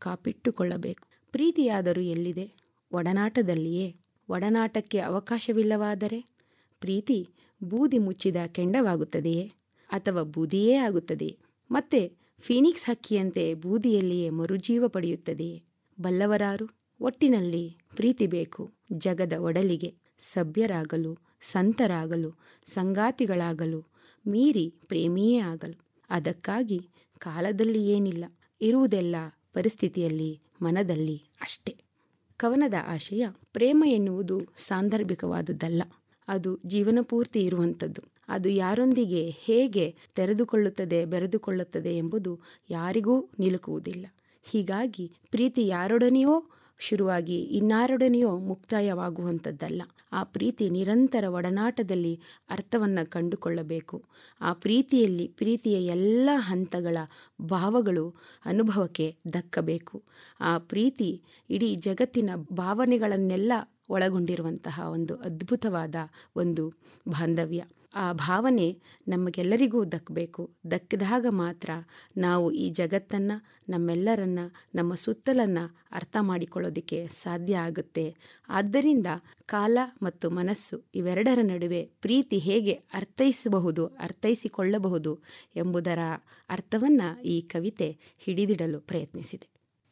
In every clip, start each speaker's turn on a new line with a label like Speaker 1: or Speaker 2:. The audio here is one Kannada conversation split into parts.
Speaker 1: ಕಾಪಿಟ್ಟುಕೊಳ್ಳಬೇಕು ಪ್ರೀತಿಯಾದರೂ ಎಲ್ಲಿದೆ ಒಡನಾಟದಲ್ಲಿಯೇ ಒಡನಾಟಕ್ಕೆ ಅವಕಾಶವಿಲ್ಲವಾದರೆ ಪ್ರೀತಿ ಬೂದಿ ಮುಚ್ಚಿದ ಕೆಂಡವಾಗುತ್ತದೆಯೇ ಅಥವಾ ಬೂದಿಯೇ ಆಗುತ್ತದೆಯೇ ಮತ್ತೆ ಫೀನಿಕ್ಸ್ ಹಕ್ಕಿಯಂತೆ ಬೂದಿಯಲ್ಲಿಯೇ ಮರುಜೀವ ಪಡೆಯುತ್ತದೆಯೇ ಬಲ್ಲವರಾರು ಒಟ್ಟಿನಲ್ಲಿ ಪ್ರೀತಿ ಬೇಕು ಜಗದ ಒಡಲಿಗೆ ಸಭ್ಯರಾಗಲು ಸಂತರಾಗಲು ಸಂಗಾತಿಗಳಾಗಲು ಮೀರಿ ಪ್ರೇಮಿಯೇ ಆಗಲು ಅದಕ್ಕಾಗಿ ಕಾಲದಲ್ಲಿ ಏನಿಲ್ಲ ಇರುವುದೆಲ್ಲ ಪರಿಸ್ಥಿತಿಯಲ್ಲಿ ಮನದಲ್ಲಿ ಅಷ್ಟೇ ಕವನದ ಆಶಯ ಪ್ರೇಮ ಎನ್ನುವುದು ಸಾಂದರ್ಭಿಕವಾದುದಲ್ಲ ಅದು ಜೀವನ ಪೂರ್ತಿ ಇರುವಂಥದ್ದು ಅದು ಯಾರೊಂದಿಗೆ ಹೇಗೆ ತೆರೆದುಕೊಳ್ಳುತ್ತದೆ ಬೆರೆದುಕೊಳ್ಳುತ್ತದೆ ಎಂಬುದು ಯಾರಿಗೂ ನಿಲುಕುವುದಿಲ್ಲ ಹೀಗಾಗಿ ಪ್ರೀತಿ ಯಾರೊಡನೆಯೋ ಶುರುವಾಗಿ ಇನ್ನಾರೊಡನೆಯೋ ಮುಕ್ತಾಯವಾಗುವಂಥದ್ದಲ್ಲ ಆ ಪ್ರೀತಿ ನಿರಂತರ ಒಡನಾಟದಲ್ಲಿ ಅರ್ಥವನ್ನು ಕಂಡುಕೊಳ್ಳಬೇಕು ಆ ಪ್ರೀತಿಯಲ್ಲಿ ಪ್ರೀತಿಯ ಎಲ್ಲ ಹಂತಗಳ ಭಾವಗಳು ಅನುಭವಕ್ಕೆ ದಕ್ಕಬೇಕು ಆ ಪ್ರೀತಿ ಇಡೀ ಜಗತ್ತಿನ ಭಾವನೆಗಳನ್ನೆಲ್ಲ ಒಳಗೊಂಡಿರುವಂತಹ ಒಂದು ಅದ್ಭುತವಾದ ಒಂದು ಬಾಂಧವ್ಯ ಆ ಭಾವನೆ ನಮಗೆಲ್ಲರಿಗೂ ದಕ್ಕಬೇಕು ದಕ್ಕಿದಾಗ ಮಾತ್ರ ನಾವು ಈ ಜಗತ್ತನ್ನು ನಮ್ಮೆಲ್ಲರನ್ನ ನಮ್ಮ ಸುತ್ತಲನ್ನು ಅರ್ಥ ಮಾಡಿಕೊಳ್ಳೋದಕ್ಕೆ ಸಾಧ್ಯ ಆಗುತ್ತೆ ಆದ್ದರಿಂದ ಕಾಲ ಮತ್ತು ಮನಸ್ಸು ಇವೆರಡರ ನಡುವೆ ಪ್ರೀತಿ ಹೇಗೆ ಅರ್ಥೈಸಬಹುದು ಅರ್ಥೈಸಿಕೊಳ್ಳಬಹುದು ಎಂಬುದರ ಅರ್ಥವನ್ನು ಈ ಕವಿತೆ ಹಿಡಿದಿಡಲು ಪ್ರಯತ್ನಿಸಿದೆ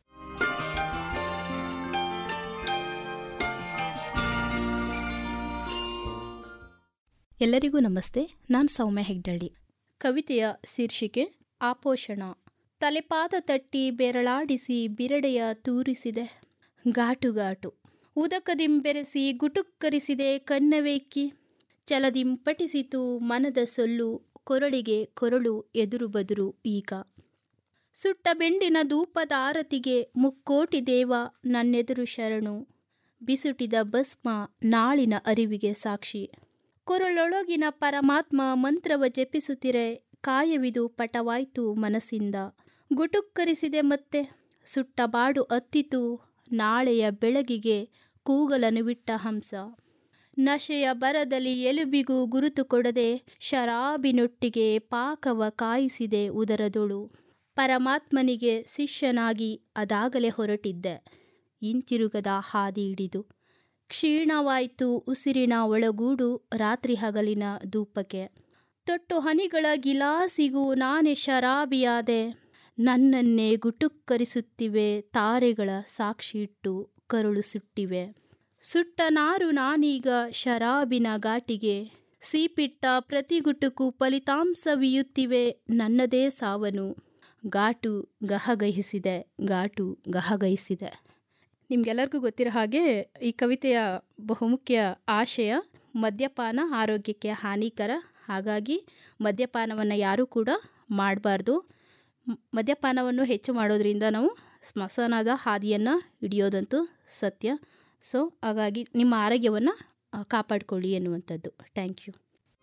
Speaker 2: ಎಲ್ಲರಿಗೂ ನಮಸ್ತೆ ನಾನು ಸೌಮ್ಯ ಹೆಗ್ಡಳ್ಳಿ ಕವಿತೆಯ ಶೀರ್ಷಿಕೆ ಆಪೋಷಣ ತಲೆಪಾದ ತಟ್ಟಿ ಬೆರಳಾಡಿಸಿ ಬಿರಡೆಯ ತೂರಿಸಿದೆ ಘಾಟು ಘಾಟು ಉದಕದಿಂಬೆರೆಸಿ ಗುಟುಕ್ಕರಿಸಿದೆ ಕನ್ನವೆಕ್ಕಿ ಚಲದಿಂಪಟಿಸಿತು ಮನದ ಸೊಲ್ಲು ಕೊರಳಿಗೆ ಕೊರಳು ಎದುರು ಬದುರು ಈಗ ಸುಟ್ಟ ಬೆಂಡಿನ ಧೂಪದ ಆರತಿಗೆ ಮುಕ್ಕೋಟಿ ದೇವ ನನ್ನೆದುರು ಶರಣು ಬಿಸುಟಿದ ಭಸ್ಮ ನಾಳಿನ ಅರಿವಿಗೆ ಸಾಕ್ಷಿ ಕೊರಳೊಳಗಿನ ಪರಮಾತ್ಮ ಮಂತ್ರವ ಜಪಿಸುತ್ತಿರೆ ಕಾಯವಿದು ಪಟವಾಯ್ತು ಮನಸ್ಸಿಂದ ಗುಟುಕ್ಕರಿಸಿದೆ ಮತ್ತೆ ಸುಟ್ಟ ಬಾಡು ಅತ್ತಿತು ನಾಳೆಯ ಬೆಳಗಿಗೆ ಕೂಗಲನು ಬಿಟ್ಟ ಹಂಸ ನಶೆಯ ಬರದಲ್ಲಿ ಎಲುಬಿಗೂ ಗುರುತು ಕೊಡದೆ ಶರಾಬಿನೊಟ್ಟಿಗೆ ಪಾಕವ ಕಾಯಿಸಿದೆ ಉದರದೊಳು ಪರಮಾತ್ಮನಿಗೆ ಶಿಷ್ಯನಾಗಿ ಅದಾಗಲೇ ಹೊರಟಿದ್ದೆ ಹಿಂತಿರುಗದ ಹಾದಿ ಹಿಡಿದು ಕ್ಷೀಣವಾಯಿತು ಉಸಿರಿನ ಒಳಗೂಡು ರಾತ್ರಿ ಹಗಲಿನ ಧೂಪಕ್ಕೆ ತೊಟ್ಟು ಹನಿಗಳ ಗಿಲಾಸಿಗೂ ನಾನೇ ಶರಾಬಿಯಾದೆ ನನ್ನನ್ನೇ ಗುಟುಕ್ಕರಿಸುತ್ತಿವೆ ತಾರೆಗಳ ಸಾಕ್ಷಿ ಇಟ್ಟು ಕರುಳು ಸುಟ್ಟಿವೆ ಸುಟ್ಟ ನಾರು ನಾನೀಗ ಶರಾಬಿನ ಘಾಟಿಗೆ ಸೀಪಿಟ್ಟ ಪ್ರತಿ ಗುಟುಕು ಫಲಿತಾಂಶವಿಯುತ್ತಿವೆ ನನ್ನದೇ ಸಾವನು ಘಾಟು ಗಹಗಹಿಸಿದೆ ಘಾಟು ಗಹಗಹಿಸಿದೆ ನಿಮ್ಗೆಲ್ಲರಿಗೂ ಗೊತ್ತಿರೋ ಹಾಗೆ ಈ ಕವಿತೆಯ ಬಹುಮುಖ್ಯ ಆಶಯ ಮದ್ಯಪಾನ ಆರೋಗ್ಯಕ್ಕೆ ಹಾನಿಕರ ಹಾಗಾಗಿ ಮದ್ಯಪಾನವನ್ನು ಯಾರೂ ಕೂಡ ಮಾಡಬಾರ್ದು ಮದ್ಯಪಾನವನ್ನು ಹೆಚ್ಚು ಮಾಡೋದ್ರಿಂದ ನಾವು ಸ್ಮಶಾನದ ಹಾದಿಯನ್ನು ಹಿಡಿಯೋದಂತೂ ಸತ್ಯ ಸೊ ಹಾಗಾಗಿ ನಿಮ್ಮ ಆರೋಗ್ಯವನ್ನು ಕಾಪಾಡಿಕೊಳ್ಳಿ ಎನ್ನುವಂಥದ್ದು ಥ್ಯಾಂಕ್ ಯು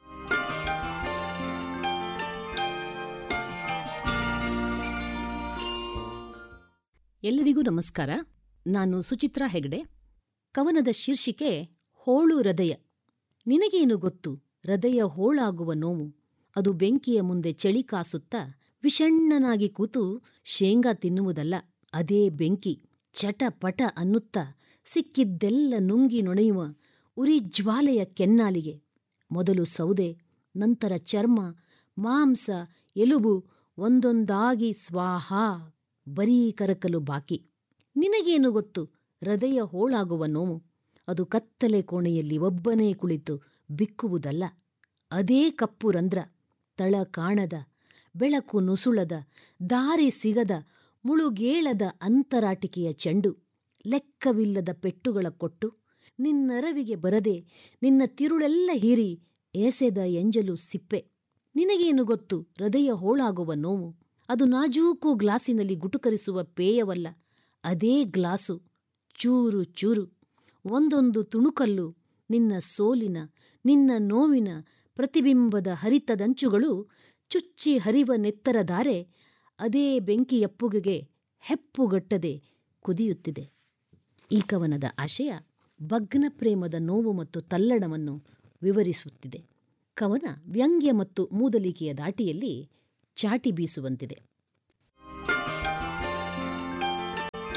Speaker 3: ಎಲ್ಲರಿಗೂ ನಮಸ್ಕಾರ ನಾನು ಸುಚಿತ್ರಾ ಹೆಗಡೆ ಕವನದ ಶೀರ್ಷಿಕೆ ಹೋಳು ಹೃದಯ ನಿನಗೇನು ಗೊತ್ತು ಹೃದಯ ಹೋಳಾಗುವ ನೋವು ಅದು ಬೆಂಕಿಯ ಮುಂದೆ ಚಳಿ ಕಾಸುತ್ತಾ ವಿಷಣ್ಣನಾಗಿ ಕೂತು ಶೇಂಗಾ ತಿನ್ನುವುದಲ್ಲ ಅದೇ ಬೆಂಕಿ ಚಟ ಪಟ ಅನ್ನುತ್ತಾ ಸಿಕ್ಕಿದ್ದೆಲ್ಲ ನುಂಗಿ ನೊಣೆಯುವ ಉರಿ ಜ್ವಾಲೆಯ ಕೆನ್ನಾಲಿಗೆ ಮೊದಲು ಸೌದೆ ನಂತರ ಚರ್ಮ ಮಾಂಸ ಎಲುಬು ಒಂದೊಂದಾಗಿ ಸ್ವಾಹಾ ಬರೀ ಕರಕಲು ಬಾಕಿ ನಿನಗೇನು ಗೊತ್ತು ಹೃದಯ ಹೋಳಾಗುವ ನೋವು ಅದು ಕತ್ತಲೆ ಕೋಣೆಯಲ್ಲಿ ಒಬ್ಬನೇ ಕುಳಿತು ಬಿಕ್ಕುವುದಲ್ಲ ಅದೇ ಕಪ್ಪು ರಂಧ್ರ ತಳ ಕಾಣದ ಬೆಳಕು ನುಸುಳದ ದಾರಿ ಸಿಗದ ಮುಳುಗೇಳದ ಅಂತರಾಟಿಕೆಯ ಚೆಂಡು ಲೆಕ್ಕವಿಲ್ಲದ ಪೆಟ್ಟುಗಳ ಕೊಟ್ಟು ನಿನ್ನರವಿಗೆ ಬರದೆ ನಿನ್ನ ತಿರುಳೆಲ್ಲ ಹೀರಿ ಏಸೆದ ಎಂಜಲು ಸಿಪ್ಪೆ ನಿನಗೇನು ಗೊತ್ತು ಹೃದಯ ಹೋಳಾಗುವ ನೋವು ಅದು ನಾಜೂಕು ಗ್ಲಾಸಿನಲ್ಲಿ ಗುಟುಕರಿಸುವ ಪೇಯವಲ್ಲ ಅದೇ ಗ್ಲಾಸು ಚೂರು ಚೂರು ಒಂದೊಂದು ತುಣುಕಲ್ಲು ನಿನ್ನ ಸೋಲಿನ ನಿನ್ನ ನೋವಿನ ಪ್ರತಿಬಿಂಬದ ಹರಿತದಂಚುಗಳು ಚುಚ್ಚಿ ಹರಿವ ನೆತ್ತರದಾರೆ ಅದೇ ಬೆಂಕಿಯಪ್ಪುಗೆಗೆ ಹೆಪ್ಪುಗಟ್ಟದೆ ಕುದಿಯುತ್ತಿದೆ ಈ ಕವನದ ಆಶಯ ಭಗ್ನ ಪ್ರೇಮದ ನೋವು ಮತ್ತು ತಲ್ಲಣವನ್ನು ವಿವರಿಸುತ್ತಿದೆ ಕವನ ವ್ಯಂಗ್ಯ ಮತ್ತು ಮೂದಲಿಕೆಯ ದಾಟಿಯಲ್ಲಿ ಚಾಟಿ ಬೀಸುವಂತಿದೆ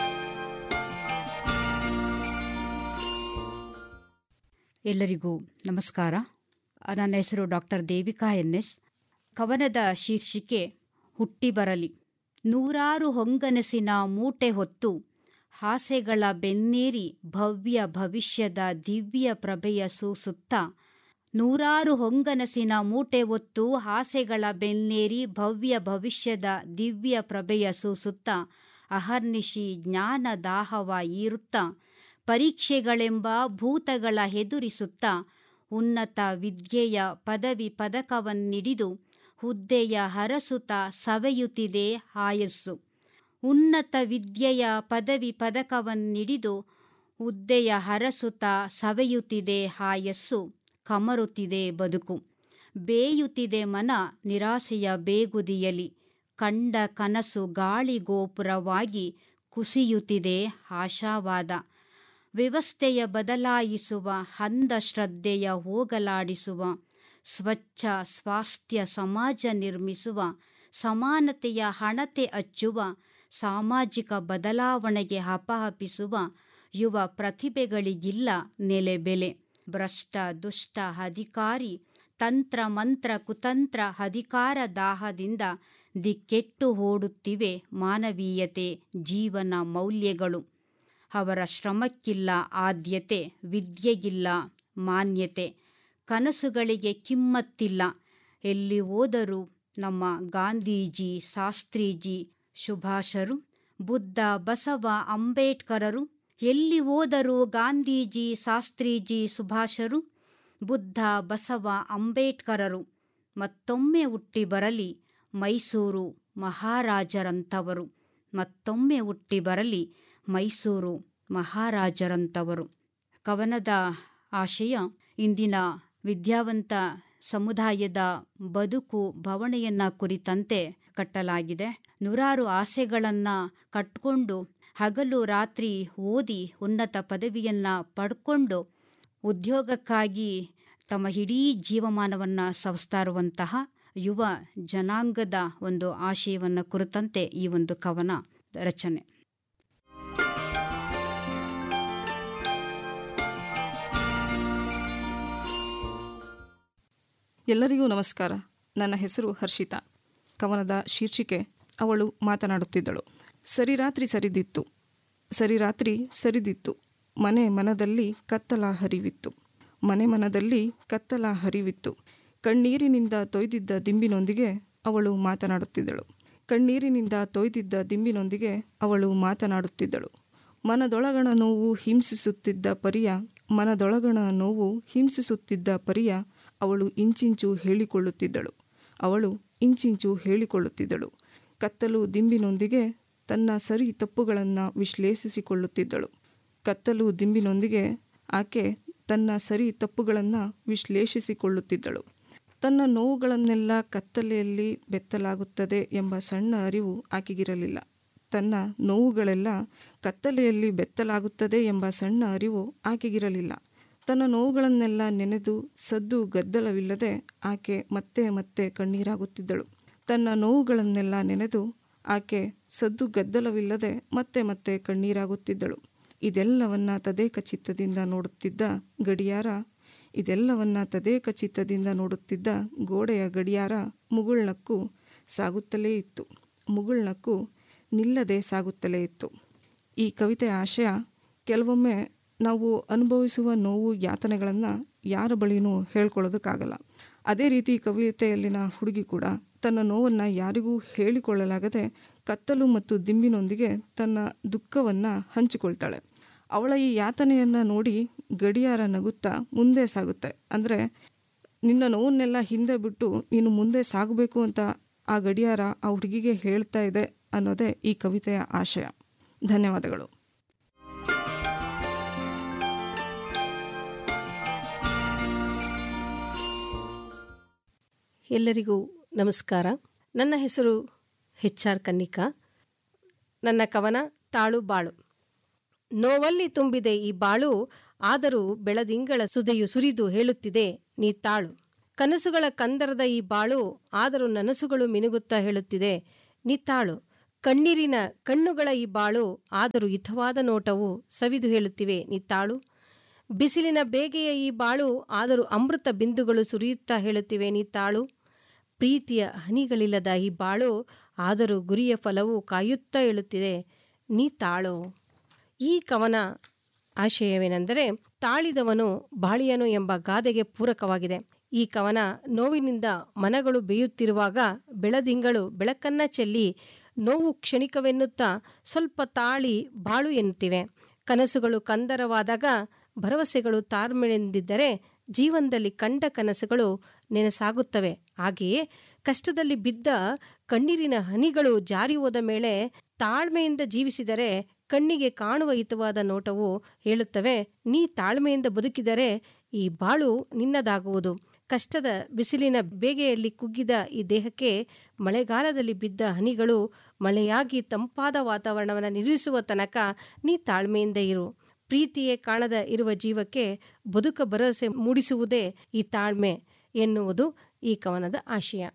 Speaker 4: ಎಲ್ಲರಿಗೂ ನಮಸ್ಕಾರ ನನ್ನ ಹೆಸರು ಡಾಕ್ಟರ್ ದೇವಿಕಾ ಎನ್ ಎಸ್ ಕವನದ ಶೀರ್ಷಿಕೆ ಹುಟ್ಟಿ ಬರಲಿ ನೂರಾರು ಹೊಂಗನಸಿನ ಮೂಟೆ ಹೊತ್ತು ಹಾಸೆಗಳ ಬೆನ್ನೇರಿ ಭವ್ಯ ಭವಿಷ್ಯದ ದಿವ್ಯ ಪ್ರಭೆಯ ಸೂಸುತ್ತ ನೂರಾರು ಹೊಂಗನಸಿನ ಮೂಟೆ ಹೊತ್ತು ಹಾಸೆಗಳ ಬೆನ್ನೇರಿ ಭವ್ಯ ಭವಿಷ್ಯದ ದಿವ್ಯ ಪ್ರಭೆಯ ಸೂಸುತ್ತ ಅಹರ್ನಿಶಿ ಜ್ಞಾನ ದಾಹವ ಈರುತ್ತ ಪರೀಕ್ಷೆಗಳೆಂಬ ಭೂತಗಳ ಹೆದುರಿಸುತ್ತ ಉನ್ನತ ವಿದ್ಯೆಯ ಪದವಿ ಪದಕವನ್ನಿಡಿದು ಹುದ್ದೆಯ ಹರಸುತ ಸವೆಯುತ್ತಿದೆ ಆಯಸ್ಸು ಉನ್ನತ ವಿದ್ಯೆಯ ಪದವಿ ಪದಕವನ್ನಿಡಿದು ಹುದ್ದೆಯ ಹರಸುತ ಸವೆಯುತ್ತಿದೆ ಆಯಸ್ಸು ಕಮರುತ್ತಿದೆ ಬದುಕು ಬೇಯುತ್ತಿದೆ ಮನ ನಿರಾಸೆಯ ಬೇಗುದಿಯಲಿ ಕಂಡ ಕನಸು ಗಾಳಿಗೋಪುರವಾಗಿ ಕುಸಿಯುತ್ತಿದೆ ಆಶಾವಾದ ವ್ಯವಸ್ಥೆಯ ಬದಲಾಯಿಸುವ ಹಂದ ಶ್ರದ್ಧೆಯ ಹೋಗಲಾಡಿಸುವ ಸ್ವಚ್ಛ ಸ್ವಾಸ್ಥ್ಯ ಸಮಾಜ ನಿರ್ಮಿಸುವ ಸಮಾನತೆಯ ಹಣತೆ ಹಚ್ಚುವ ಸಾಮಾಜಿಕ ಬದಲಾವಣೆಗೆ ಹಪಹಪಿಸುವ ಯುವ ಪ್ರತಿಭೆಗಳಿಗಿಲ್ಲ ನೆಲೆಬೆಲೆ ಭ್ರಷ್ಟ ದುಷ್ಟ ಅಧಿಕಾರಿ ತಂತ್ರ ಮಂತ್ರ ಕುತಂತ್ರ ಅಧಿಕಾರ ದಾಹದಿಂದ ದಿಕ್ಕೆಟ್ಟು ಓಡುತ್ತಿವೆ ಮಾನವೀಯತೆ ಜೀವನ ಮೌಲ್ಯಗಳು ಅವರ ಶ್ರಮಕ್ಕಿಲ್ಲ ಆದ್ಯತೆ ವಿದ್ಯೆಗಿಲ್ಲ ಮಾನ್ಯತೆ ಕನಸುಗಳಿಗೆ ಕಿಮ್ಮತ್ತಿಲ್ಲ ಎಲ್ಲಿ ಹೋದರೂ ನಮ್ಮ ಗಾಂಧೀಜಿ ಶಾಸ್ತ್ರೀಜಿ ಸುಭಾಷರು ಬುದ್ಧ ಬಸವ ಅಂಬೇಡ್ಕರರು ಎಲ್ಲಿ ಹೋದರೂ ಗಾಂಧೀಜಿ ಶಾಸ್ತ್ರೀಜಿ ಸುಭಾಷರು ಬುದ್ಧ ಬಸವ ಅಂಬೇಡ್ಕರರು ಮತ್ತೊಮ್ಮೆ ಹುಟ್ಟಿ ಬರಲಿ ಮೈಸೂರು ಮಹಾರಾಜರಂಥವರು ಮತ್ತೊಮ್ಮೆ ಹುಟ್ಟಿ ಬರಲಿ ಮೈಸೂರು ಮಹಾರಾಜರಂಥವರು ಕವನದ ಆಶಯ ಇಂದಿನ ವಿದ್ಯಾವಂತ ಸಮುದಾಯದ ಬದುಕು ಭವಣೆಯನ್ನ ಕುರಿತಂತೆ ಕಟ್ಟಲಾಗಿದೆ ನೂರಾರು ಆಸೆಗಳನ್ನ ಕಟ್ಕೊಂಡು ಹಗಲು ರಾತ್ರಿ ಓದಿ ಉನ್ನತ ಪದವಿಯನ್ನ ಪಡ್ಕೊಂಡು ಉದ್ಯೋಗಕ್ಕಾಗಿ ತಮ್ಮ ಇಡೀ ಜೀವಮಾನವನ್ನ ಸವಸ್ತಾ ಇರುವಂತಹ ಯುವ ಜನಾಂಗದ ಒಂದು ಆಶಯವನ್ನು ಕುರಿತಂತೆ ಈ ಒಂದು ಕವನ ರಚನೆ
Speaker 5: ಎಲ್ಲರಿಗೂ ನಮಸ್ಕಾರ ನನ್ನ ಹೆಸರು ಹರ್ಷಿತಾ ಕವನದ ಶೀರ್ಷಿಕೆ ಅವಳು ಮಾತನಾಡುತ್ತಿದ್ದಳು ಸರಿರಾತ್ರಿ ಸರಿದಿತ್ತು ಸರಿರಾತ್ರಿ ಸರಿದಿತ್ತು ಮನೆ ಮನದಲ್ಲಿ ಕತ್ತಲ ಹರಿವಿತ್ತು ಮನೆ ಮನದಲ್ಲಿ ಕತ್ತಲ ಹರಿವಿತ್ತು ಕಣ್ಣೀರಿನಿಂದ ತೊಯ್ದಿದ್ದ ದಿಂಬಿನೊಂದಿಗೆ ಅವಳು ಮಾತನಾಡುತ್ತಿದ್ದಳು ಕಣ್ಣೀರಿನಿಂದ ತೊಯ್ದಿದ್ದ ದಿಂಬಿನೊಂದಿಗೆ ಅವಳು ಮಾತನಾಡುತ್ತಿದ್ದಳು ಮನದೊಳಗಣ ನೋವು ಹಿಂಸಿಸುತ್ತಿದ್ದ ಪರಿಯ ಮನದೊಳಗಣ ನೋವು ಹಿಂಸಿಸುತ್ತಿದ್ದ ಪರಿಯ ಅವಳು ಇಂಚಿಂಚು ಹೇಳಿಕೊಳ್ಳುತ್ತಿದ್ದಳು ಅವಳು ಇಂಚಿಂಚು ಹೇಳಿಕೊಳ್ಳುತ್ತಿದ್ದಳು ಕತ್ತಲು ದಿಂಬಿನೊಂದಿಗೆ ತನ್ನ ಸರಿ ತಪ್ಪುಗಳನ್ನು ವಿಶ್ಲೇಷಿಸಿಕೊಳ್ಳುತ್ತಿದ್ದಳು ಕತ್ತಲು ದಿಂಬಿನೊಂದಿಗೆ ಆಕೆ ತನ್ನ ಸರಿ ತಪ್ಪುಗಳನ್ನು ವಿಶ್ಲೇಷಿಸಿಕೊಳ್ಳುತ್ತಿದ್ದಳು ತನ್ನ ನೋವುಗಳನ್ನೆಲ್ಲ ಕತ್ತಲೆಯಲ್ಲಿ ಬೆತ್ತಲಾಗುತ್ತದೆ ಎಂಬ ಸಣ್ಣ ಅರಿವು ಆಕೆಗಿರಲಿಲ್ಲ ತನ್ನ ನೋವುಗಳೆಲ್ಲ ಕತ್ತಲೆಯಲ್ಲಿ ಬೆತ್ತಲಾಗುತ್ತದೆ ಎಂಬ ಸಣ್ಣ ಅರಿವು ಆಕೆಗಿರಲಿಲ್ಲ ತನ್ನ ನೋವುಗಳನ್ನೆಲ್ಲ ನೆನೆದು ಸದ್ದು ಗದ್ದಲವಿಲ್ಲದೆ ಆಕೆ ಮತ್ತೆ ಮತ್ತೆ ಕಣ್ಣೀರಾಗುತ್ತಿದ್ದಳು ತನ್ನ ನೋವುಗಳನ್ನೆಲ್ಲ ನೆನೆದು ಆಕೆ ಸದ್ದು ಗದ್ದಲವಿಲ್ಲದೆ ಮತ್ತೆ ಮತ್ತೆ ಕಣ್ಣೀರಾಗುತ್ತಿದ್ದಳು ಇದೆಲ್ಲವನ್ನ ತದೇಕ ಚಿತ್ತದಿಂದ ನೋಡುತ್ತಿದ್ದ ಗಡಿಯಾರ ಇದೆಲ್ಲವನ್ನ ತದೇಕ ಚಿತ್ತದಿಂದ ನೋಡುತ್ತಿದ್ದ ಗೋಡೆಯ ಗಡಿಯಾರ ಮುಗುಳ್ನಕ್ಕೂ ಸಾಗುತ್ತಲೇ ಇತ್ತು ಮುಗುಳ್ನಕ್ಕೂ ನಿಲ್ಲದೆ ಸಾಗುತ್ತಲೇ ಇತ್ತು ಈ ಕವಿತೆಯ ಆಶಯ ಕೆಲವೊಮ್ಮೆ ನಾವು ಅನುಭವಿಸುವ ನೋವು ಯಾತನೆಗಳನ್ನು ಯಾರ ಬಳಿನೂ ಹೇಳ್ಕೊಳ್ಳೋದಕ್ಕಾಗಲ್ಲ ಅದೇ ರೀತಿ ಕವಿತೆಯಲ್ಲಿನ ಹುಡುಗಿ ಕೂಡ ತನ್ನ ನೋವನ್ನು ಯಾರಿಗೂ ಹೇಳಿಕೊಳ್ಳಲಾಗದೆ ಕತ್ತಲು ಮತ್ತು ದಿಂಬಿನೊಂದಿಗೆ ತನ್ನ ದುಃಖವನ್ನು ಹಂಚಿಕೊಳ್ತಾಳೆ ಅವಳ ಈ ಯಾತನೆಯನ್ನು ನೋಡಿ ಗಡಿಯಾರ ನಗುತ್ತಾ ಮುಂದೆ ಸಾಗುತ್ತೆ ಅಂದರೆ ನಿನ್ನ ನೋವನ್ನೆಲ್ಲ ಹಿಂದೆ ಬಿಟ್ಟು ನೀನು ಮುಂದೆ ಸಾಗಬೇಕು ಅಂತ ಆ ಗಡಿಯಾರ ಆ ಹುಡುಗಿಗೆ ಹೇಳ್ತಾ ಇದೆ ಅನ್ನೋದೇ ಈ ಕವಿತೆಯ ಆಶಯ ಧನ್ಯವಾದಗಳು
Speaker 6: ಎಲ್ಲರಿಗೂ ನಮಸ್ಕಾರ ನನ್ನ ಹೆಸರು ಹೆಚ್ ಆರ್ ಕನ್ನಿಕಾ ನನ್ನ ಕವನ ತಾಳು ಬಾಳು ನೋವಲ್ಲಿ ತುಂಬಿದೆ ಈ ಬಾಳು ಆದರೂ ಬೆಳದಿಂಗಳ ಸುದೆಯು ಸುರಿದು ಹೇಳುತ್ತಿದೆ ನೀ ತಾಳು ಕನಸುಗಳ ಕಂದರದ ಈ ಬಾಳು ಆದರೂ ನನಸುಗಳು ಮಿನುಗುತ್ತಾ ಹೇಳುತ್ತಿದೆ ನೀ ತಾಳು ಕಣ್ಣೀರಿನ ಕಣ್ಣುಗಳ ಈ ಬಾಳು ಆದರೂ ಹಿತವಾದ ನೋಟವು ಸವಿದು ಹೇಳುತ್ತಿವೆ ನೀ ತಾಳು ಬಿಸಿಲಿನ ಬೇಗೆಯ ಈ ಬಾಳು ಆದರೂ ಅಮೃತ ಬಿಂದುಗಳು ಸುರಿಯುತ್ತಾ ಹೇಳುತ್ತಿವೆ ನೀ ತಾಳು ಪ್ರೀತಿಯ ಹನಿಗಳಿಲ್ಲದ ಈ ಬಾಳು ಆದರೂ ಗುರಿಯ ಫಲವು ಕಾಯುತ್ತಾ ಹೇಳುತ್ತಿದೆ ನೀ ತಾಳು ಈ ಕವನ ಆಶಯವೇನೆಂದರೆ ತಾಳಿದವನು ಬಾಳಿಯನು ಎಂಬ ಗಾದೆಗೆ ಪೂರಕವಾಗಿದೆ ಈ ಕವನ ನೋವಿನಿಂದ ಮನಗಳು ಬೇಯುತ್ತಿರುವಾಗ ಬೆಳದಿಂಗಳು ಬೆಳಕನ್ನ ಚೆಲ್ಲಿ ನೋವು ಕ್ಷಣಿಕವೆನ್ನುತ್ತಾ ಸ್ವಲ್ಪ ತಾಳಿ ಬಾಳು ಎನ್ನುತ್ತಿವೆ ಕನಸುಗಳು ಕಂದರವಾದಾಗ ಭರವಸೆಗಳು ತಾಳ್ಮೆಳೆಂದಿದ್ದರೆ ಜೀವನದಲ್ಲಿ ಕಂಡ ಕನಸುಗಳು ನೆನಸಾಗುತ್ತವೆ ಹಾಗೆಯೇ ಕಷ್ಟದಲ್ಲಿ ಬಿದ್ದ ಕಣ್ಣೀರಿನ ಹನಿಗಳು ಜಾರಿ ಹೋದ ಮೇಲೆ ತಾಳ್ಮೆಯಿಂದ ಜೀವಿಸಿದರೆ ಕಣ್ಣಿಗೆ ಕಾಣುವ ಹಿತವಾದ ನೋಟವು ಹೇಳುತ್ತವೆ ನೀ ತಾಳ್ಮೆಯಿಂದ ಬದುಕಿದರೆ ಈ ಬಾಳು ನಿನ್ನದಾಗುವುದು ಕಷ್ಟದ ಬಿಸಿಲಿನ ಬೇಗೆಯಲ್ಲಿ ಕುಗ್ಗಿದ ಈ ದೇಹಕ್ಕೆ ಮಳೆಗಾಲದಲ್ಲಿ ಬಿದ್ದ ಹನಿಗಳು ಮಳೆಯಾಗಿ ತಂಪಾದ ವಾತಾವರಣವನ್ನು ನಿರ್ಮಿಸುವ ತನಕ ನೀ ತಾಳ್ಮೆಯಿಂದ ಇರು ಪ್ರೀತಿಯೇ ಕಾಣದ ಇರುವ ಜೀವಕ್ಕೆ ಬದುಕ ಭರವಸೆ ಮೂಡಿಸುವುದೇ ಈ ತಾಳ್ಮೆ ಎನ್ನುವುದು ಈ ಕವನದ ಆಶಯ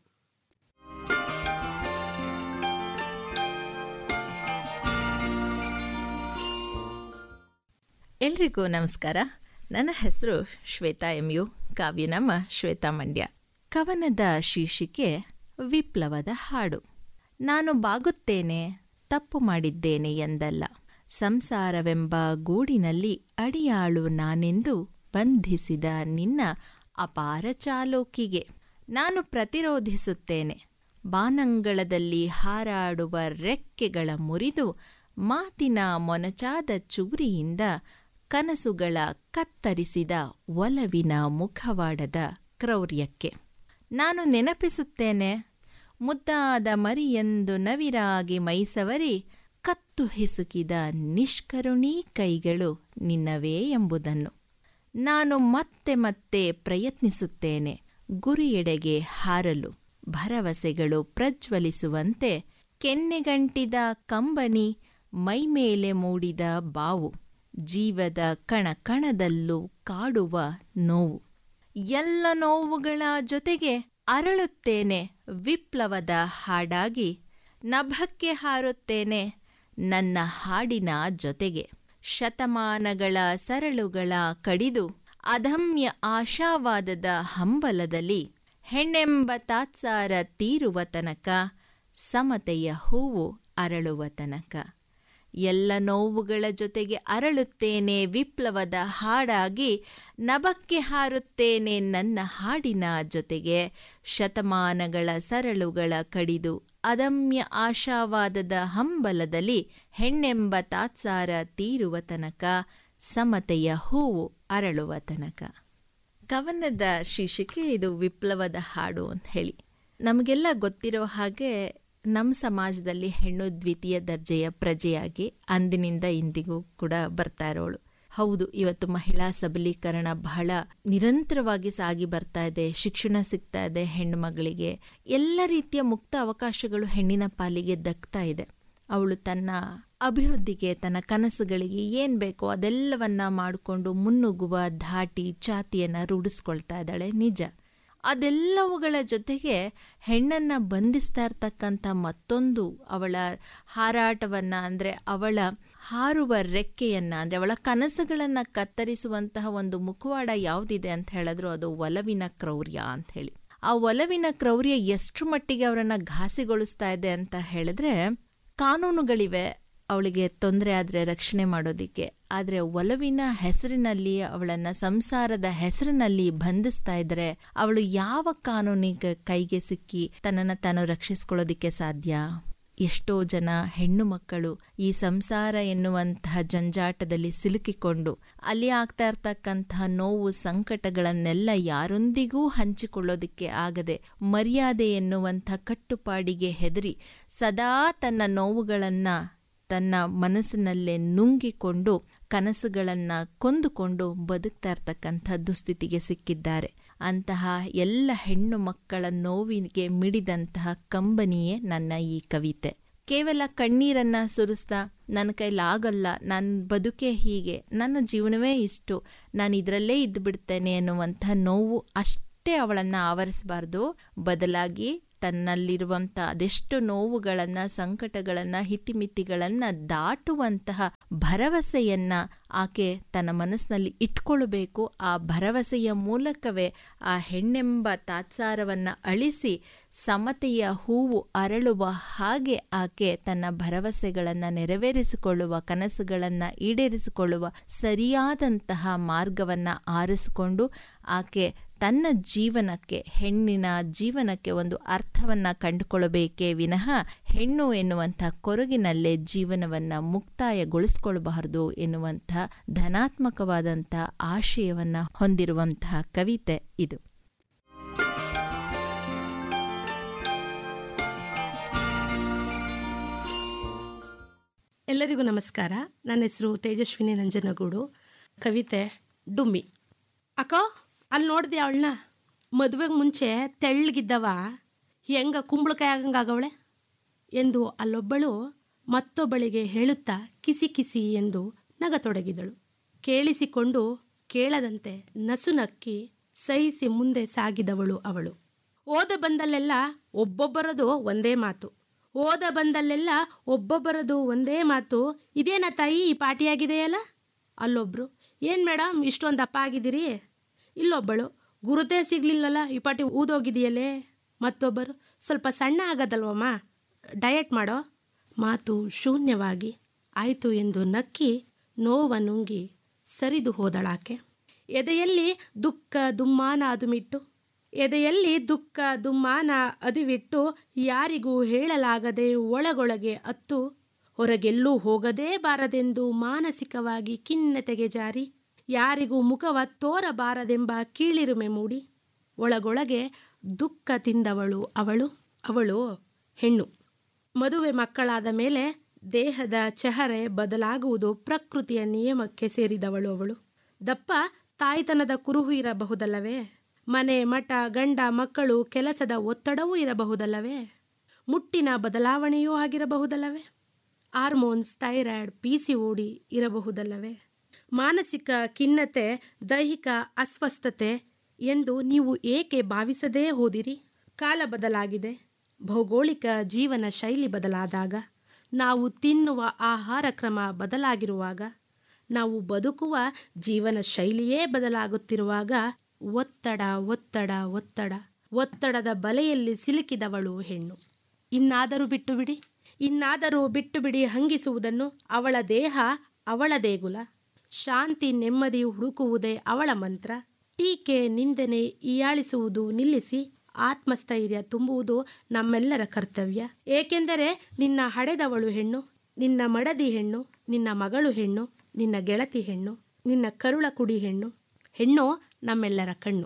Speaker 7: ಎಲ್ರಿಗೂ ನಮಸ್ಕಾರ ನನ್ನ ಹೆಸರು ಶ್ವೇತಾ ಎಂ ಯು ಕಾವ್ಯನಮ್ಮ ಶ್ವೇತಾ ಮಂಡ್ಯ ಕವನದ ಶೀರ್ಷಿಕೆ ವಿಪ್ಲವದ ಹಾಡು ನಾನು ಬಾಗುತ್ತೇನೆ ತಪ್ಪು ಮಾಡಿದ್ದೇನೆ ಎಂದಲ್ಲ ಸಂಸಾರವೆಂಬ ಗೂಡಿನಲ್ಲಿ ಅಡಿಯಾಳು ನಾನೆಂದು ಬಂಧಿಸಿದ ನಿನ್ನ ಅಪಾರ ಚಾಲೋಕಿಗೆ ನಾನು ಪ್ರತಿರೋಧಿಸುತ್ತೇನೆ ಬಾನಂಗಳದಲ್ಲಿ ಹಾರಾಡುವ ರೆಕ್ಕೆಗಳ ಮುರಿದು ಮಾತಿನ ಮೊನಚಾದ ಚೂರಿಯಿಂದ ಕನಸುಗಳ ಕತ್ತರಿಸಿದ ಒಲವಿನ ಮುಖವಾಡದ ಕ್ರೌರ್ಯಕ್ಕೆ ನಾನು ನೆನಪಿಸುತ್ತೇನೆ ಮುದ್ದಾದ ಮರಿಯೆಂದು ನವಿರಾಗಿ ಮೈಸವರಿ ಕತ್ತು ಹಿಸುಕಿದ ನಿಷ್ಕರುಣೀ ಕೈಗಳು ನಿನ್ನವೇ ಎಂಬುದನ್ನು ನಾನು ಮತ್ತೆ ಮತ್ತೆ ಪ್ರಯತ್ನಿಸುತ್ತೇನೆ ಗುರಿಯೆಡೆಗೆ ಹಾರಲು ಭರವಸೆಗಳು ಪ್ರಜ್ವಲಿಸುವಂತೆ ಕೆನ್ನೆಗಂಟಿದ ಕಂಬನಿ ಮೈಮೇಲೆ ಮೂಡಿದ ಬಾವು ಜೀವದ ಕಣ ಕಣದಲ್ಲೂ ಕಾಡುವ ನೋವು ಎಲ್ಲ ನೋವುಗಳ ಜೊತೆಗೆ ಅರಳುತ್ತೇನೆ ವಿಪ್ಲವದ ಹಾಡಾಗಿ ನಭಕ್ಕೆ ಹಾರುತ್ತೇನೆ ನನ್ನ ಹಾಡಿನ ಜೊತೆಗೆ ಶತಮಾನಗಳ ಸರಳುಗಳ ಕಡಿದು ಅದಮ್ಯ ಆಶಾವಾದದ ಹಂಬಲದಲ್ಲಿ ಹೆಣ್ಣೆಂಬ ತಾತ್ಸಾರ ತೀರುವ ತನಕ ಸಮತೆಯ ಹೂವು ಅರಳುವ ತನಕ ಎಲ್ಲ ನೋವುಗಳ ಜೊತೆಗೆ ಅರಳುತ್ತೇನೆ ವಿಪ್ಲವದ ಹಾಡಾಗಿ ನಭಕ್ಕೆ ಹಾರುತ್ತೇನೆ ನನ್ನ ಹಾಡಿನ ಜೊತೆಗೆ ಶತಮಾನಗಳ ಸರಳುಗಳ ಕಡಿದು ಅದಮ್ಯ ಆಶಾವಾದದ ಹಂಬಲದಲ್ಲಿ ಹೆಣ್ಣೆಂಬ ತಾತ್ಸಾರ ತೀರುವ ತನಕ ಸಮತೆಯ ಹೂವು ಅರಳುವ ತನಕ ಕವನದ ಶೀರ್ಷಿಕೆ ಇದು ವಿಪ್ಲವದ ಹಾಡು ಅಂತ ಹೇಳಿ ನಮಗೆಲ್ಲ ಗೊತ್ತಿರೋ ಹಾಗೆ ನಮ್ಮ ಸಮಾಜದಲ್ಲಿ ಹೆಣ್ಣು ದ್ವಿತೀಯ ದರ್ಜೆಯ ಪ್ರಜೆಯಾಗಿ ಅಂದಿನಿಂದ ಇಂದಿಗೂ ಕೂಡ ಬರ್ತಾ ಇರೋಳು ಹೌದು ಇವತ್ತು ಮಹಿಳಾ ಸಬಲೀಕರಣ ಬಹಳ ನಿರಂತರವಾಗಿ ಸಾಗಿ ಬರ್ತಾ ಇದೆ ಶಿಕ್ಷಣ ಸಿಗ್ತಾ ಇದೆ ಹೆಣ್ಣು ಮಗಳಿಗೆ ಎಲ್ಲ ರೀತಿಯ ಮುಕ್ತ ಅವಕಾಶಗಳು ಹೆಣ್ಣಿನ ಪಾಲಿಗೆ ದಕ್ತಾ ಇದೆ ಅವಳು ತನ್ನ ಅಭಿವೃದ್ಧಿಗೆ ತನ್ನ ಕನಸುಗಳಿಗೆ ಏನು ಬೇಕೋ ಅದೆಲ್ಲವನ್ನ ಮಾಡಿಕೊಂಡು ಮುನ್ನುಗ್ಗುವ ಧಾಟಿ ಚಾತಿಯನ್ನು ರೂಢಿಸ್ಕೊಳ್ತಾ ಇದ್ದಾಳೆ ನಿಜ ಅದೆಲ್ಲವುಗಳ ಜೊತೆಗೆ ಹೆಣ್ಣನ್ನು ಬಂಧಿಸ್ತಾ ಇರ್ತಕ್ಕಂಥ ಮತ್ತೊಂದು ಅವಳ ಹಾರಾಟವನ್ನು ಅಂದರೆ ಅವಳ ಹಾರುವ ರೆಕ್ಕೆಯನ್ನು ಅಂದರೆ ಅವಳ ಕನಸುಗಳನ್ನು ಕತ್ತರಿಸುವಂತಹ ಒಂದು ಮುಖವಾಡ ಯಾವುದಿದೆ ಅಂತ ಹೇಳಿದ್ರು ಅದು ಒಲವಿನ ಕ್ರೌರ್ಯ ಅಂತ ಹೇಳಿ ಆ ಒಲವಿನ ಕ್ರೌರ್ಯ ಎಷ್ಟು ಮಟ್ಟಿಗೆ ಅವರನ್ನು ಘಾಸಿಗೊಳಿಸ್ತಾ ಇದೆ ಅಂತ ಹೇಳಿದ್ರೆ ಕಾನೂನುಗಳಿವೆ ಅವಳಿಗೆ ತೊಂದರೆ ಆದರೆ ರಕ್ಷಣೆ ಮಾಡೋದಿಕ್ಕೆ ಆದರೆ ಒಲವಿನ ಹೆಸರಿನಲ್ಲಿ ಅವಳನ್ನು ಸಂಸಾರದ ಹೆಸರಿನಲ್ಲಿ ಬಂಧಿಸ್ತಾ ಇದ್ರೆ ಅವಳು ಯಾವ ಕಾನೂನಿಗೆ ಕೈಗೆ ಸಿಕ್ಕಿ ತನ್ನನ್ನು ತಾನು ರಕ್ಷಿಸ್ಕೊಳ್ಳೋದಿಕ್ಕೆ ಸಾಧ್ಯ ಎಷ್ಟೋ ಜನ ಹೆಣ್ಣು ಮಕ್ಕಳು ಈ ಸಂಸಾರ ಎನ್ನುವಂತಹ ಜಂಜಾಟದಲ್ಲಿ ಸಿಲುಕಿಕೊಂಡು ಅಲ್ಲಿ ಆಗ್ತಾ ಇರ್ತಕ್ಕಂತಹ ನೋವು ಸಂಕಟಗಳನ್ನೆಲ್ಲ ಯಾರೊಂದಿಗೂ ಹಂಚಿಕೊಳ್ಳೋದಿಕ್ಕೆ ಆಗದೆ ಮರ್ಯಾದೆ ಎನ್ನುವಂಥ ಕಟ್ಟುಪಾಡಿಗೆ ಹೆದರಿ ಸದಾ ತನ್ನ ನೋವುಗಳನ್ನು ತನ್ನ ಮನಸ್ಸಿನಲ್ಲೇ ನುಂಗಿಕೊಂಡು ಕನಸುಗಳನ್ನು ಕೊಂದುಕೊಂಡು ಬದುಕ್ತಾ ಇರ್ತಕ್ಕಂಥ ದುಸ್ಥಿತಿಗೆ ಸಿಕ್ಕಿದ್ದಾರೆ ಅಂತಹ ಎಲ್ಲ ಹೆಣ್ಣು ಮಕ್ಕಳ ನೋವಿಗೆ ಮಿಡಿದಂತಹ ಕಂಬನಿಯೇ ನನ್ನ ಈ ಕವಿತೆ ಕೇವಲ ಕಣ್ಣೀರನ್ನ ಸುರಿಸ್ತಾ ನನ್ನ ಕೈಲಾಗಲ್ಲ ನನ್ನ ಬದುಕೆ ಹೀಗೆ ನನ್ನ ಜೀವನವೇ ಇಷ್ಟು ನಾನು ಇದರಲ್ಲೇ ಇದ್ದು ಬಿಡ್ತೇನೆ ಅನ್ನುವಂಥ ನೋವು ಅಷ್ಟೇ ಅವಳನ್ನು ಆವರಿಸಬಾರ್ದು ಬದಲಾಗಿ ತನ್ನಲ್ಲಿರುವಂಥ ಅದೆಷ್ಟು ನೋವುಗಳನ್ನು ಸಂಕಟಗಳನ್ನು ಹಿತಿಮಿತಿಗಳನ್ನು ದಾಟುವಂತಹ ಭರವಸೆಯನ್ನ ಆಕೆ ತನ್ನ ಮನಸ್ಸಿನಲ್ಲಿ ಇಟ್ಕೊಳ್ಬೇಕು ಆ ಭರವಸೆಯ ಮೂಲಕವೇ ಆ ಹೆಣ್ಣೆಂಬ ತಾತ್ಸಾರವನ್ನು ಅಳಿಸಿ ಸಮತೆಯ ಹೂವು ಅರಳುವ ಹಾಗೆ ಆಕೆ ತನ್ನ ಭರವಸೆಗಳನ್ನು ನೆರವೇರಿಸಿಕೊಳ್ಳುವ ಕನಸುಗಳನ್ನು ಈಡೇರಿಸಿಕೊಳ್ಳುವ ಸರಿಯಾದಂತಹ ಮಾರ್ಗವನ್ನು ಆರಿಸಿಕೊಂಡು ಆಕೆ ತನ್ನ ಜೀವನಕ್ಕೆ ಹೆಣ್ಣಿನ ಜೀವನಕ್ಕೆ ಒಂದು ಅರ್ಥವನ್ನು ಕಂಡುಕೊಳ್ಳಬೇಕೇ ವಿನಃ ಹೆಣ್ಣು ಎನ್ನುವಂಥ ಕೊರಗಿನಲ್ಲೇ ಜೀವನವನ್ನು ಮುಕ್ತಾಯಗೊಳಿಸ್ಕೊಳ್ಬಾರದು ಎನ್ನುವಂಥ ಧನಾತ್ಮಕವಾದಂಥ ಆಶಯವನ್ನು ಹೊಂದಿರುವಂತಹ ಕವಿತೆ ಇದು
Speaker 8: ಎಲ್ಲರಿಗೂ ನಮಸ್ಕಾರ ನನ್ನ ಹೆಸರು ತೇಜಸ್ವಿನಿ ನಂಜನಗೂಡು ಕವಿತೆ ಡುಮ್ಮಿ ಅಕ್ಕೋ ಅಲ್ಲಿ ನೋಡ್ದೆ ಅವಳನ್ನ ಮದುವೆಗೆ ಮುಂಚೆ ತೆಳ್ಳಗಿದ್ದವ ಹೆಂಗ ಕುಂಬಳಕಾಯಿ ಆಗಂಗಾಗವಳೆ ಎಂದು ಅಲ್ಲೊಬ್ಬಳು ಮತ್ತೊಬ್ಬಳಿಗೆ ಹೇಳುತ್ತಾ ಕಿಸಿ ಕಿಸಿ ಎಂದು ನಗತೊಡಗಿದಳು ಕೇಳಿಸಿಕೊಂಡು ಕೇಳದಂತೆ ನಸುನಕ್ಕಿ ಸಹಿಸಿ ಮುಂದೆ ಸಾಗಿದವಳು ಅವಳು ಓದ ಬಂದಲ್ಲೆಲ್ಲ ಒಬ್ಬೊಬ್ಬರದು ಒಂದೇ ಮಾತು ಓದ ಬಂದಲ್ಲೆಲ್ಲ ಒಬ್ಬೊಬ್ಬರದು ಒಂದೇ ಮಾತು ಇದೇನ ತಾಯಿ ಈ ಪಾಟಿಯಾಗಿದೆಯಲ್ಲ ಅಲ್ಲೊಬ್ರು ಏನು ಮೇಡಮ್ ಇಷ್ಟೊಂದು ದಪ್ಪ ಆಗಿದ್ದೀರಿ ಇಲ್ಲೊಬ್ಬಳು ಗುರುತೇ ಸಿಗ್ಲಿಲ್ಲಲ್ಲ ಈ ಪಾಟಿ ಊದೋಗಿದೆಯಲ್ಲೇ ಮತ್ತೊಬ್ಬರು ಸ್ವಲ್ಪ ಸಣ್ಣ ಆಗದಲ್ವಮ್ಮ ಡಯಟ್ ಮಾಡೋ ಮಾತು ಶೂನ್ಯವಾಗಿ ಆಯಿತು ಎಂದು ನಕ್ಕಿ ನೋವ ನುಂಗಿ ಸರಿದು ಹೋದಳಾಕೆ ಎದೆಯಲ್ಲಿ ದುಃಖ ದುಮ್ಮಾನ ಅದುಮಿಟ್ಟು ಎದೆಯಲ್ಲಿ ದುಃಖ ದುಮ್ಮಾನ ಅದಿವಿಟ್ಟು ಯಾರಿಗೂ ಹೇಳಲಾಗದೆ ಒಳಗೊಳಗೆ ಅತ್ತು ಹೊರಗೆಲ್ಲೂ ಹೋಗದೇ ಬಾರದೆಂದು ಮಾನಸಿಕವಾಗಿ ಖಿನ್ನತೆಗೆ ಜಾರಿ ಯಾರಿಗೂ ಮುಖವ ತೋರಬಾರದೆಂಬ ಕೀಳಿರುಮೆ ಮೂಡಿ ಒಳಗೊಳಗೆ ದುಃಖ ತಿಂದವಳು ಅವಳು ಅವಳು ಹೆಣ್ಣು ಮದುವೆ ಮಕ್ಕಳಾದ ಮೇಲೆ ದೇಹದ ಚೆಹರೆ ಬದಲಾಗುವುದು ಪ್ರಕೃತಿಯ ನಿಯಮಕ್ಕೆ ಸೇರಿದವಳು ಅವಳು ದಪ್ಪ ತಾಯ್ತನದ ಕುರುಹು ಇರಬಹುದಲ್ಲವೇ ಮನೆ ಮಠ ಗಂಡ ಮಕ್ಕಳು ಕೆಲಸದ ಒತ್ತಡವೂ ಇರಬಹುದಲ್ಲವೇ ಮುಟ್ಟಿನ ಬದಲಾವಣೆಯೂ ಆಗಿರಬಹುದಲ್ಲವೇ hormones thyroid P C OD ಇರಬಹುದಲ್ಲವೇ ಮಾನಸಿಕ ಖಿನ್ನತೆ ದೈಹಿಕ ಅಸ್ವಸ್ಥತೆ ಎಂದು ನೀವು ಏಕೆ ಭಾವಿಸದೇ ಹೋದಿರಿ ಕಾಲ ಬದಲಾಗಿದೆ ಭೌಗೋಳಿಕ ಜೀವನ ಶೈಲಿ ಬದಲಾದಾಗ ನಾವು ತಿನ್ನುವ ಆಹಾರ ಕ್ರಮ ಬದಲಾಗಿರುವಾಗ ನಾವು ಬದುಕುವ ಜೀವನ ಶೈಲಿಯೇ ಬದಲಾಗುತ್ತಿರುವಾಗ ಒತ್ತಡ ಒತ್ತಡ ಒತ್ತಡ ಒತ್ತಡದ ಬಲೆಯಲ್ಲಿ ಸಿಲುಕಿದವಳು ಹೆಣ್ಣು ಇನ್ನಾದರೂ ಬಿಟ್ಟು ಬಿಡಿ ಇನ್ನಾದರೂ ಬಿಟ್ಟು ಬಿಡಿ ಹಂಗಿಸುವುದನ್ನು ಅವಳ ದೇಹ ಅವಳ ದೇಗುಲ ಶಾಂತಿ ನೆಮ್ಮದಿ ಹುಡುಕುವುದೇ ಅವಳ ಮಂತ್ರ ಟೀಕೆ ನಿಂದನೆ ಈಯಾಳಿಸುವುದು ನಿಲ್ಲಿಸಿ ಆತ್ಮಸ್ಥೈರ್ಯ ತುಂಬುವುದು ನಮ್ಮೆಲ್ಲರ ಕರ್ತವ್ಯ ಏಕೆಂದರೆ ನಿನ್ನ ಹಡೆದವಳು ಹೆಣ್ಣು ನಿನ್ನ ಮಡದಿ ಹೆಣ್ಣು ನಿನ್ನ ಮಗಳು ಹೆಣ್ಣು ನಿನ್ನ ಗೆಳತಿ ಹೆಣ್ಣು ನಿನ್ನ ಕರುಳ ಕುಡಿ ಹೆಣ್ಣು ಹೆಣ್ಣು ನಮ್ಮೆಲ್ಲರ ಕಣ್ಣು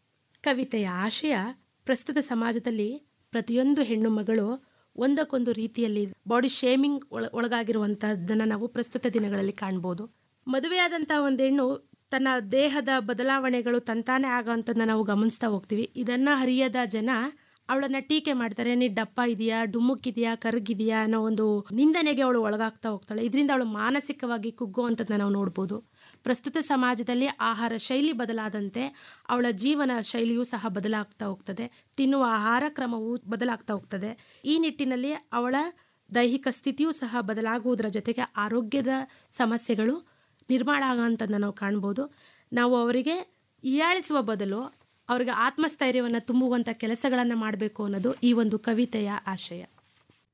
Speaker 8: ಕವಿತೆಯ ಆಶಯ ಪ್ರಸ್ತುತ ಸಮಾಜದಲ್ಲಿ ಪ್ರತಿಯೊಂದು ಹೆಣ್ಣು ಮಗಳು ಒಂದಕ್ಕೊಂದು ರೀತಿಯಲ್ಲಿ ಬಾಡಿ ಶೇಮಿಂಗ್ ಒಳ ಒಳಗಾಗಿರುವಂಥದ್ದನ್ನು ನಾವು ಪ್ರಸ್ತುತ ದಿನಗಳಲ್ಲಿ ಕಾಣ್ಬೋದು ಮದುವೆಯಾದಂಥ ಒಂದು ಹೆಣ್ಣು ತನ್ನ ದೇಹದ ಬದಲಾವಣೆಗಳು ತಂತಾನೇ ಆಗೋವಂಥದ್ದನ್ನ ನಾವು ಗಮನಿಸ್ತಾ ಹೋಗ್ತೀವಿ ಇದನ್ನು ಹರಿಯದ ಜನ ಅವಳನ್ನ ಟೀಕೆ ಮಾಡ್ತಾರೆ ನೀ ದಪ್ಪ ಇದೆಯಾ ಡುಮ್ಮಕ್ಕಿದೆಯಾ ಕರಗಿದೆಯಾ ಅನ್ನೋ ಒಂದು ನಿಂದನೆಗೆ ಅವಳು ಒಳಗಾಗ್ತಾ ಹೋಗ್ತಾಳೆ ಇದರಿಂದ ಅವಳು ಮಾನಸಿಕವಾಗಿ ಕುಗ್ಗುವಂಥದ್ದನ್ನ ನಾವು ನೋಡ್ಬೋದು ಪ್ರಸ್ತುತ ಸಮಾಜದಲ್ಲಿ ಆಹಾರ ಶೈಲಿ ಬದಲಾದಂತೆ ಅವಳ ಜೀವನ ಶೈಲಿಯೂ ಸಹ ಬದಲಾಗ್ತಾ ಹೋಗ್ತದೆ ತಿನ್ನುವ ಆಹಾರ ಕ್ರಮವು ಬದಲಾಗ್ತಾ ಹೋಗ್ತದೆ ಈ ನಿಟ್ಟಿನಲ್ಲಿ ಅವಳ ದೈಹಿಕ ಸ್ಥಿತಿಯೂ ಸಹ ಬದಲಾಗುವುದರ ಜೊತೆಗೆ ಆರೋಗ್ಯದ ಸಮಸ್ಯೆಗಳು ನಿರ್ಮಾಣ ಆಗೋಂಥದ್ದನ್ನ ನಾವು ಕಾಣ್ಬೋದು ನಾವು ಅವರಿಗೆ ಹೀಯಾಳಿಸುವ ಬದಲು ಅವರಿಗೆ ಆತ್ಮಸ್ಥೈರ್ಯವನ್ನು ತುಂಬುವಂಥ ಕೆಲಸಗಳನ್ನು ಮಾಡಬೇಕು ಅನ್ನೋದು ಈ ಒಂದು ಕವಿತೆಯ ಆಶಯ